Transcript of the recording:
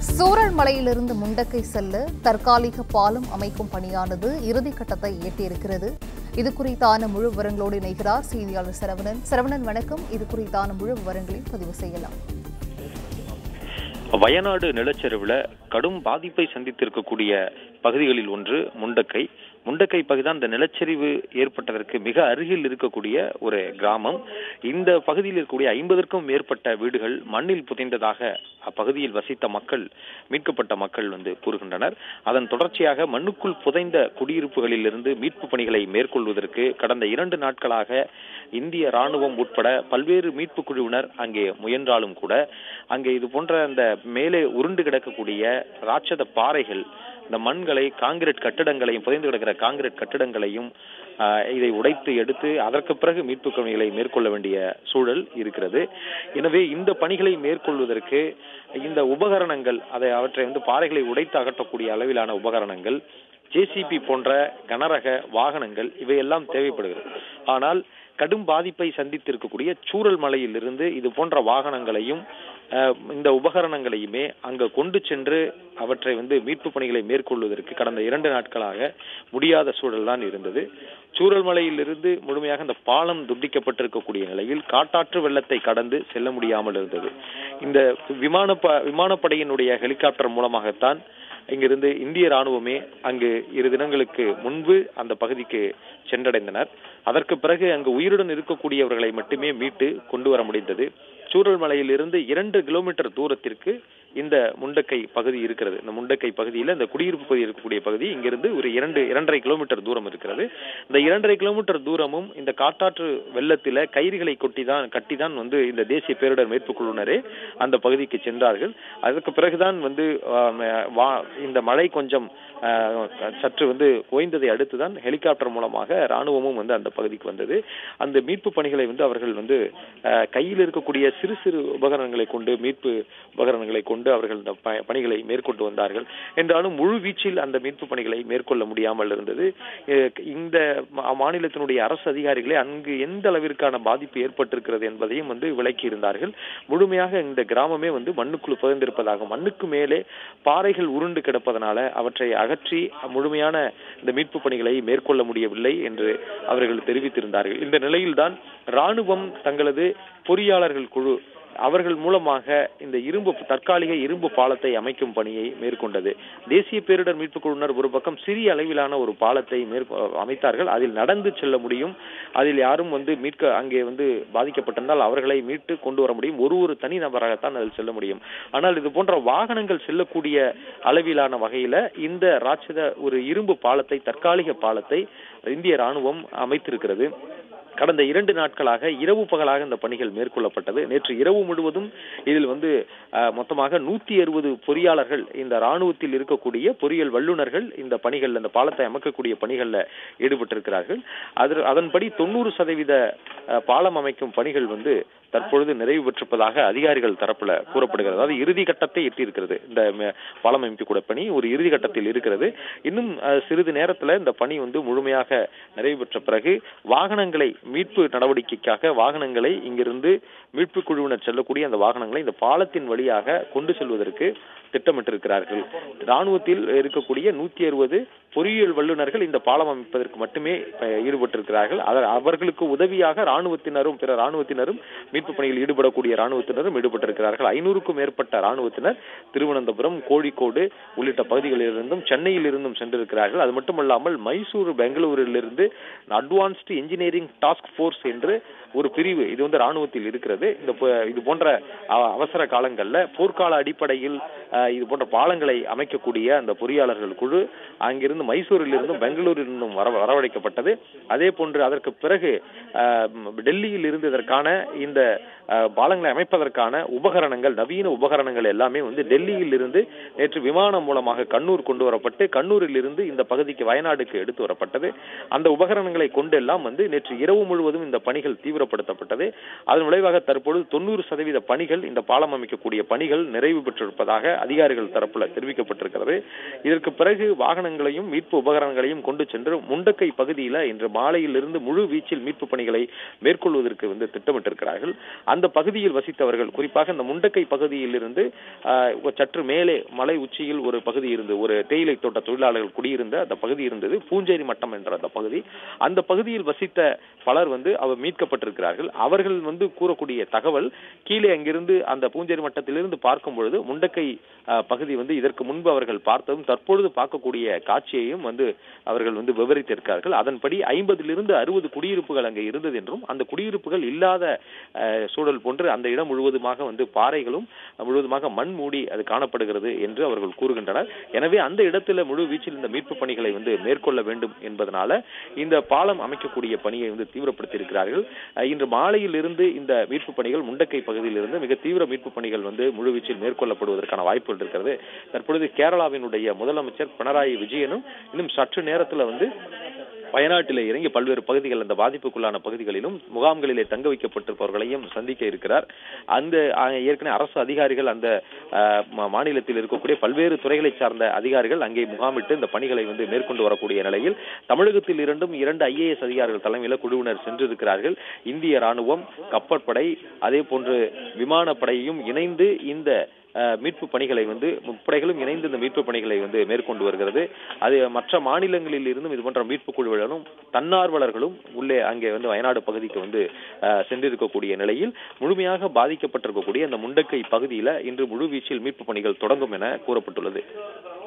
சூரல் மலையிலிருந்து முண்டக்கை செல்ல தற்காலிக பாலம் அமைக்கும் பணியானது இறுதிக்கட்டத்தை எட்டியிருக்கிறது இது குறித்தான முழு விவரங்களோடு இணைகிறார் செய்தியாளர் சரவணன் சரவணன் வணக்கம் இது குறித்தான முழு விவரங்களை பதிவு செய்யலாம் வயநாடு நிலச்சரிவுல கடும் பாதிப்பை சந்தித்திருக்கக்கூடிய பகுதிகளில் ஒன்று முண்டக்கை முண்டக்கை பகுதிதான் இந்த நிலச்சரிவு ஏற்பட்டதற்கு மிக அருகில் இருக்கக்கூடிய ஒரு கிராமம் இந்த பகுதியில் இருக்கக்கூடிய ஐம்பதற்கும் மேற்பட்ட வீடுகள் மண்ணில் புதைந்ததாக அப்பகுதியில் வசித்த மக்கள் மீட்கப்பட்ட மக்கள் வந்து கூறுகின்றனர் அதன் தொடர்ச்சியாக மண்ணுக்குள் புதைந்த குடியிருப்புகளில் இருந்து மீட்பு பணிகளை மேற்கொள்வதற்கு கடந்த இரண்டு நாட்களாக இந்திய ராணுவம் உட்பட பல்வேறு மீட்பு குழுவினர் அங்கே முயன்றாலும் கூட அங்கே இது போன்ற அந்த மேலே உருண்டு கிடக்கக்கூடிய ராட்சத பாறைகள் இந்த மண்களை காங்கிரீட் கட்டிடங்களையும் புதைந்து கிடக்கிற காங்கிரீட் கட்டிடங்களையும் ஆஹ், இதை உடைத்து எடுத்து அதற்கு பிறகு மீட்பு பணிகளை மேற்கொள்ள வேண்டிய சூழல் இருக்கிறது எனவே இந்த பணிகளை மேற்கொள்வதற்கு இந்த உபகரணங்கள் அதை அவற்றை வந்து பாறைகளை உடைத்து அகற்றக்கூடிய அளவிலான உபகரணங்கள் ஜேசிபி போன்ற கனரக வாகனங்கள் இவையெல்லாம் தேவைப்படுகிறது ஆனால் கடும் பாதிப்பை சந்தித்திருக்கக்கூடிய சூரல் மலையிலிருந்து இது போன்ற வாகனங்களையும் அஹ், இந்த உபகரணங்களையுமே அங்க கொண்டு சென்று அவற்றை வந்து மீட்பு பணிகளை மேற்கொள்வதற்கு கடந்த இரண்டு நாட்களாக முடியாத சூழல் தான் இருந்தது சூரல் மலையிலிருந்து முழுமையாக இந்த பாலம் துண்டிக்கப்பட்டிருக்கக்கூடிய நிலையில் காட்டாற்று வெள்ளத்தை கடந்து செல்ல முடியாமல் இருந்தது இந்த விமான விமானப்படையினுடைய ஹெலிகாப்டர் மூலமாகத்தான் இங்கிருந்து இந்திய ராணுவமே அங்கு இரு தினங்களுக்கு முன்பு அந்த பகுதிக்கு சென்றடைந்தனர் அதற்கு பிறகு அங்கு உயிருடன் இருக்கக்கூடியவர்களை மட்டுமே மீட்டு கொண்டு வர முடிந்தது சூரல் மலையிலிருந்து இரண்டு கிலோமீட்டர் தூரத்திற்கு இந்த முண்டக்கை பகுதி இருக்கிறது இந்த முண்டக்கை பகுதியில் இந்த குடியிருப்பு பகுதி இருக்கக்கூடிய பகுதி இங்கிருந்து ஒரு இரண்டு இரண்டரை கிலோமீட்டர் தூரம் இருக்கிறது இந்த இரண்டரை கிலோமீட்டர் தூரமும் இந்த காட்டாற்று வெள்ளத்தில கயிறுகளை கொட்டிதான் கட்டிதான் வந்து இந்த தேசிய பேரிடர் மீட்பு குழுவினரே அந்த பகுதிக்கு சென்றார்கள் அதற்கு பிறகுதான் வந்து ஆம், வா- இந்த மழை கொஞ்சம் ஆ, சற்று வந்து ஓய்ந்ததை அடுத்துதான் ஹெலிகாப்டர் மூலமாக ராணுவமும் வந்து அந்த பகுதிக்கு வந்தது அந்த மீட்பு பணிகளை வந்து அவர்கள் வந்து ஆ, கையில் இருக்கக்கூடிய சிறு சிறு உபகரணங்களை கொண்டு மீட்பு உபகரணங்களை கொண்டு அவர்கள் இந்த ப- பணிகளை மேற்கொண்டு வந்தார்கள் என்றாலும் முழு வீச்சில் அந்த மீட்பு பணிகளை மேற்கொள்ள முடியாமல் இருந்தது எ- இந்த மா- மாநிலத்தினுடைய அரசு அதிகாரிகளே அங்கு எந்த அளவிற்கான பாதிப்பு ஏற்பட்டிருக்கிறது என்பதையும் வந்து விளக்கி இருந்தார்கள் முழுமையாக இந்த கிராமமே வந்து மண்ணுக்குள் புதைந்திருப்பதாகும் மண்ணுக்கு மேலே பாறைகள் உருண்டு கிடப்பதனால அவற்றை அகற்றி முழுமையான இந்த மீட்பு பணிகளை மேற்கொள்ள முடியவில்லை என்று அவர்கள் தெரிவித்திருந்தார்கள் இந்த நிலையில்தான் ராணுவம் தங்களது பொறியாளர்கள் குழு அவர்கள் மூலமாக இந்த இரும்பு தற்காலிக இரும்பு பாலத்தை அமைக்கும் பணியை மேற்கொண்டது தேசிய பேரிடர் மீட்புக் குழுவினர் ஒரு பக்கம் சிறிய அளவிலான ஒரு பாலத்தை மேற்கொ அமைத்தார்கள் அதில் நடந்து செல்ல முடியும் அதில் யாரும் வந்து மீட்க அங்கே வந்து பாதிக்கப்பட்டிருந்தால் அவர்களை மீட்டு கொண்டு வர முடியும் ஒரு ஒரு தனி நபராகத்தான் அதில் செல்ல முடியும் ஆனால் இது போன்ற வாகனங்கள் செல்லக்கூடிய அளவிலான வகையில இந்த ராட்சத ஒரு இரும்பு பாலத்தை தற்காலிக பாலத்தை இந்திய ராணுவம் அமைத்திருக்கிறது கடந்த இரண்டு நாட்களாக இரவு பகலாக இந்த பணிகள் மேற்கொள்ளப்பட்டது நேற்று இரவு முழுவதும் இதில் வந்து அஹ், மொத்தமாக நூத்தி அறுபது பொறியாளர்கள் இந்த ராணுவத்தில் இருக்கக்கூடிய பொறியியல் வல்லுநர்கள் இந்த பணிகள் இந்த பாலத்தை அமைக்கக்கூடிய பணிகள்ல ஈடுபட்டிருக்கிறார்கள் அது அதன்படி தொண்ணூறு சதவீத அஹ், பாலம் அமைக்கும் பணிகள் வந்து தற்பொழுது நிறைவு பெற்றிருப்பதாக அதிகாரிகள் தரப்புல கூறப்படுகிறது அதாவது இறுதி கட்டத்தை எட்டியிருக்கிறது இந்த ம- பாலம் அமைக்கக்கூட பணி ஒரு இறுதி கட்டத்தில் இருக்கிறது இன்னும் அஹ், சிறிது நேரத்துல இந்த பணி வந்து முழுமையாக நிறைவு பெற்ற பிறகு வாகனங்களை மீட்பு நடவடிக்கைக்காக வாகனங்களை இங்கிருந்து மீட்பு குழுவினர் செல்லக்கூடிய அந்த வாகனங்களை இந்த பாலத்தின் வழியாக கொண்டு செல்வதற்கு திட்டமிட்டிருக்கிறார்கள் ராணுவத்தில் இருக்கக்கூடிய நூத்தி அறுபது பொறியியல் வல்லுநர்கள் இந்த பாலம் அமைப்பதற்கு மட்டுமே அஹ், ஈடுபட்டிருக்கிறார்கள் அத- அவர்களுக்கு உதவியாக ராணுவத்தினரும் பிற ராணுவத்தினரும் மீட்பு பணியில் ஈடுபடக்கூடிய ராணுவத்தினரும் ஈடுபட்டிருக்கிறார்கள் ஐநூறுக்கும் மேற்பட்ட ராணுவத்தினர் திருவனந்தபுரம் கோழிக்கோடு உள்ளிட்ட பகுதிகளிலிருந்தும் சென்னையில் இருந்தும் சென்றிருக்கிறார்கள் அது மட்டுமல்லாமல் மைசூர் பெங்களூரிலிருந்து அட்வான்ஸ்டு இன்ஜினியரிங் டாஸ்க் ஃபோர்ஸ் என்று ஒரு பிரிவு இது வந்து ராணுவத்தில் இருக்கிறது இந்த ப- இது போன்ற அ- அவசர காலங்கள்ல போர்க்கால அடிப்படையில் அஹ், இது போன்ற பாலங்களை அமைக்கக்கூடிய அந்த பொறியாளர்கள் குழு அங்கிருந்து மைசூரில் இருந்தும் பெங்களூரில் இருந்தும் வர வரவழைக்கப்பட்டது அதே போன்று அதற்கு பிறகு அஹ், ம், டெல்லியில் இருந்து இதற்கான இந்த அஹ், பாலங்களை அமைப்பதற்கான உபகரணங்கள் நவீன உபகரணங்கள் எல்லாமே வந்து டெல்லியில் இருந்து நேற்று விமானம் மூலமாக கண்ணூர் கொண்டு வரப்பட்டு கண்ணூரில் இருந்து இந்த பகுதிக்கு வயநாடுக்கு எடுத்து வரப்பட்டது அந்த உபகரணங்களை கொண்டெல்லாம் வந்து நேற்று இரவு முழுவதும் இந்த பணிகள் தீவிரப்படுத்தப்பட்டது அதன் விளைவாக தற்பொழுது தொண்ணூறு சதவீத பணிகள் இந்த பாலம் அமைக்கக்கூடிய பணிகள் நிறைவு பெற்றிருப்பதாக அதிகாரிகள் தரப்புல தெரிவிக்கப்பட்டிருக்கிறது இதற்கு பிறகு வாகனங்களையும் மீட்பு உபகரணங்களையும் கொண்டு சென்று முண்டக்கை பகுதியில இன்று மாலையிலிருந்து முழு வீச்சில் மீட்பு பணிகளை மேற்கொள்வதற்கு வந்து திட்டமிட்டிருக்கிறார்கள் அந்த பகுதியில் வசித்தவர்கள் குறிப்பாக இந்த முண்டக்கை பகுதியில் இருந்து ஆஹ், சற்று மேலே மலை உச்சியில் ஒரு பகுதி இருந்து ஒரு தேயிலை தோட்ட தொழிலாளர்கள் குடியிருந்த அந்த பகுதி இருந்தது பூஞ்சேரி மட்டம் என்ற அந்த பகுதி அந்த பகுதியில் வசித்த பலர் வந்து அவர் மீட்கப்பட்டிருக்கிறார்கள் அவர்கள் வந்து கூறக்கூடிய தகவல் கீழே அங்கிருந்து அந்த பூஞ்சேரி மட்டத்திலிருந்து பார்க்கும் பொழுது முண்டக்கை ஆஹ், பகுதி வந்து இதற்கு முன்பு அவர்கள் பார்த்ததும் தற்பொழுது பார்க்கக்கூடிய காட்சியையும் வந்து அவர்கள் வந்து விவரித்திருக்கிறார்கள் அதன்படி ஐம்பதிலிருந்து அறுபது குடியிருப்புகள் அங்கே இருந்தது என்றும் அந்த குடியிருப்புகள் இல்லாத ஆஹ், சூழல் போன்று அந்த இடம் முழுவதுமாக வந்து பாறைகளும் முழுவதுமாக மண் மூடி அது காணப்படுகிறது என்று அவர்கள் கூறுகின்றனர் எனவே அந்த இடத்துல முழு வீச்சில் இந்த மீட்பு பணிகளை வந்து மேற்கொள்ள வேண்டும் என்பதனால இந்த பாலம் அமைக்கக்கூடிய பணியை வந்து தீவிரப்படுத்தி இருக்கிறார்கள் அஹ் இன்று மாலையில் இருந்து இந்த மீட்பு பணிகள் முண்டக்கை பகுதியில் இருந்து மிக தீவிர மீட்பு பணிகள் வந்து முழுவீச்சில் மேற்கொள்ளப்படுவதற்கான வாய்ப்புகள் இருக்கிறது தற்பொழுது கேரளாவினுடைய முதலமைச்சர் பினராயி விஜயனும் இன்னும் சற்று நேரத்துல வந்து வயநாட்டிலே இறங்கி பல்வேறு பகுதிகள் அந்த பாதிப்புக்குள்ளான பகுதிகளிலும் முகாம்களிலே தங்க வைக்கப்பட்டிருப்பவர்களையும் சந்திக்க இருக்கிறார் அந்த அஹ், ஏற்கனவே அரசு அதிகாரிகள் அந்த அஹ், மா- மாநிலத்தில் இருக்கக்கூடிய பல்வேறு துறைகளை சார்ந்த அதிகாரிகள் அங்கே முகாமிட்டு இந்த பணிகளை வந்து மேற்கொண்டு வரக்கூடிய நிலையில் தமிழகத்தில் இரண்டும் இரண்டு ஐஏஎஸ் அதிகாரிகள் தலைமையில குழுவினர் சென்றிருக்கிறார்கள் இந்திய ராணுவம் கப்பற்படை அதே போன்று விமானப்படையும் இணைந்து இந்த அஹ், மீட்பு பணிகளை வந்து முப்படைகளும் இணைந்து இந்த மீட்பு பணிகளை வந்து மேற்கொண்டு வருகிறது அது மற்ற மாநிலங்களில் இருந்தும் இது போன்ற மீட்பு குழுவினரும் தன்னார்வலர்களும் உள்ளே அங்கே வந்து வயநாடு பகுதிக்கு வந்து அஹ், சென்றிருக்கக்கூடிய நிலையில் முழுமையாக பாதிக்கப்பட்டிருக்கக்கூடிய அந்த முண்டக்கை பகுதியில இன்று முழுவீச்சில் மீட்பு பணிகள் தொடங்கும் என கூறப்பட்டுள்ளது